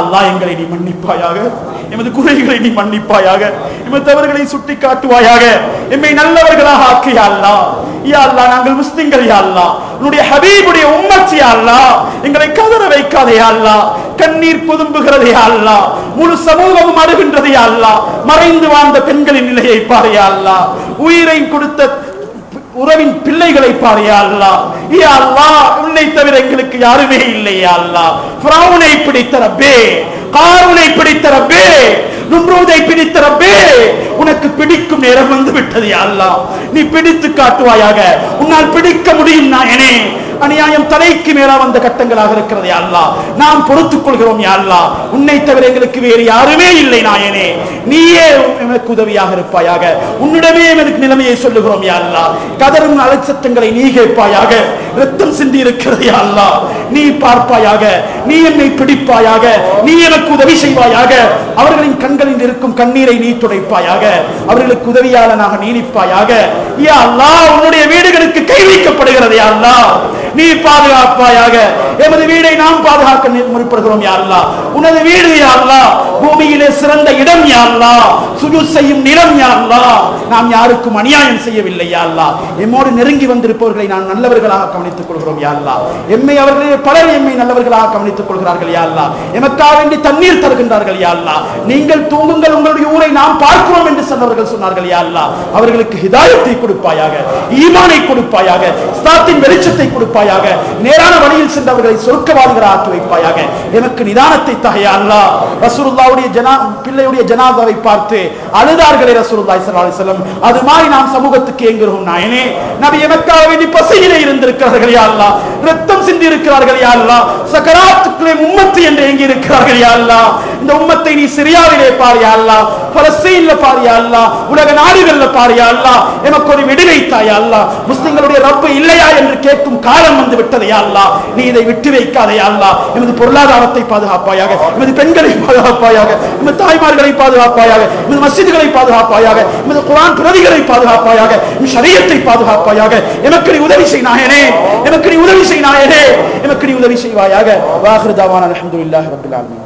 அல்லாஹ் எங்களை நீ மன்னிப்பாயாக எமது குறைகளை நீ மன்னிப்பாயாக எமது தவறுகளை சுட்டி காட்டுவாயாக எம்மை நல்லவர்களாக ஆக்கு யா அல்லாஹ் யா அல்லாஹ் நாங்கள் முஸ்லிம்கள் யா அல்லாஹ் உன்னுடைய ஹபீபுடைய உம்மத் யா அல்லாஹ் எங்களை கதற வைக்காதே யா அல்லாஹ் கண்ணீர் பொதும்புகிறது யா அல்லாஹ் முழு சமூகமும் அழுகின்றது யா அல்லாஹ் மறைந்து வாழ்ந்த பெண்களின் நிலையை பாரு யா அல்லாஹ் உயிரை கொடுத்த உறவின் பிள்ளைகளை பாரு யா அல்லாஹ் யா அல்லாஹ் உன்னை தவிர எங்களுக்கு யாருமே இல்லை யா அல்லாஹ் ஃபிரௌனை பிடித்த ரப்பே காரூனை பிடித்த ரப்பே நும்ரூதை பிடித்த ரப்பே உனக்கு பிடிக்கும் நேரம் வந்து விட்டது யா அல்லாஹ் நீ பிடித்து காட்டுவாயாக உன்னால் பிடிக்க முடியும் நாயனே அநியாயம் தலைக்கு மேலா வந்த கட்டங்களாக இருக்கிறது யா அல்லாஹ் நாம் பொறுத்துக் கொள்கிறோம் யா அல்லாஹ் உன்னை தவிர எங்களுக்கு வேறு யாருமே இல்லை நாயனே நீயே எனக்கு உதவியாக இருப்பாயாக உன்னிடமே எனக்கு நிலைமையை சொல்லுகிறோம் யா அல்லாஹ் கதரும் அலட்சத்தங்களை நீ கேட்பாயாக ரத்தம் சிந்தி இருக்கிறது யா அல்லாஹ் நீ பார்ப்பாயாக நீ என்னை பிடிப்பாயாக நீ எனக்கு உதவி செய்வாயாக அவர்களின் கண்களில் இருக்கும் கண்ணீரை நீ துடைப்பாயாக அவர்களுக்கு உதவியாளனாக நீ நிற்பாயாக யா அல்லாஹ் உன்னுடைய வீடுகளுக்கு கை வைக்கப்படுகிறது யா அல்லாஹ் நீ பாதுகாப்பாயாக எமது வீடை நாம் பாதுகாக்க நி- முற்படுகிறோம் யா அல்லாஹ் உனது வீடு யா அல்லாஹ் பூமியிலே சிறந்த இடம் யா அல்லாஹ் சுஜூத் செய்யும் நிலம் யா அல்லாஹ் நாம் யாருக்கும் அநியாயம் செய்யவில்லை யா அல்லாஹ் எம்மோடு நெருங்கி வந்திருப்பவர்களை நான் நல்லவர்களாக கவனித்துக் கொள்கிறோம் யா அல்லாஹ் எம்மை அவர்களே பலர் எம்மை நல்லவர்களாக கவனித்துக் கொள்கிறார்கள் யா அல்லாஹ் எமக்காக வேண்டி தண்ணீர் தருகின்றார்கள் யா அல்லாஹ் நீங்கள் தூங்குங்கள் உங்களுடைய ஊரை நாம் பார்க்கிறோம் என்று சொன்னவர்கள் சொன்னார்கள் யா அல்லாஹ் அவர்களுக்கு ஹிதாயத்தை கொடுப்பாயாக ஈமானை கொடுப்பாயாக இஸ்லாத்தின் வெளிச்சத்தை கொடுப்பாயாக நேரான வழியில் சென்றவர்களை சொர்க்கவாதிகளாக ஆக்கி வைப்பாயாக எனக்கு நிதானத்தை தகையா அல்லாஹ் ரசூலுல்லாவுடைய ஜனா பிள்ளையுடைய ஜனாதாவை பார்த்து அழுதார்களே ரசூலுல்லாஹி ஸல்லல்லாஹு அலைஹி வஸல்லம் அது மாதிரி நாம் சமூகத்துக்கு ஏங்குகிறோம் நாயனே நபி எமக்காக வேண்டி பசியிலே இருந்திருக்கிறார்கள் யா அல்லாஹ் ரத்தம் சிந்தி இருக்கிறார்கள் யா அல்லாஹ் சக்கராத்துக்குள்ளே உம்மத்து என்று ஏங்கி இருக்கிறார்கள் யா அல்லாஹ் இந்த உம்மத்தை நீ சிரியாவிலே பாரு யா அல்லாஹ் பலஸ்தீன்ல பாரு யா அல்லாஹ் உலக நாடுகள்ல பாரு யா அல்லாஹ் எமக்கு ஒரு விடுவை தாயா அல்லாஹ் முஸ்லிம்களுடைய ரப்பு இல்லையா என்று கேட்கும் காலம் வந்து விட்டது யா அல்லாஹ் நீ இதை விட்டு வைக்காதே யா அல்லாஹ் எமது பொருளாதாரத்தை பாதுகாப்பாயாக எமது பெண்களை பாதுகாப்பாயாக எமது தாய்மார்களை பாதுகாப்பாயாக எமது மஸ்ஜிதுகளை பாதுகாப்பாயாக எமது குர்ஆன் பிரதிகளை பாதுகாப்பாயாக எம் ஷரியத்தை பாதுகாப்பாயாக எமக்கு நீ உதவி செய் நாயனே எமக்கு நீ உதவி செய் நாயனே எமக்கு நீ உதவி செய்வாயாக வாஹிரு தாவான அல்ஹம்துலில்லாஹி ரப்பில் ஆலமீன்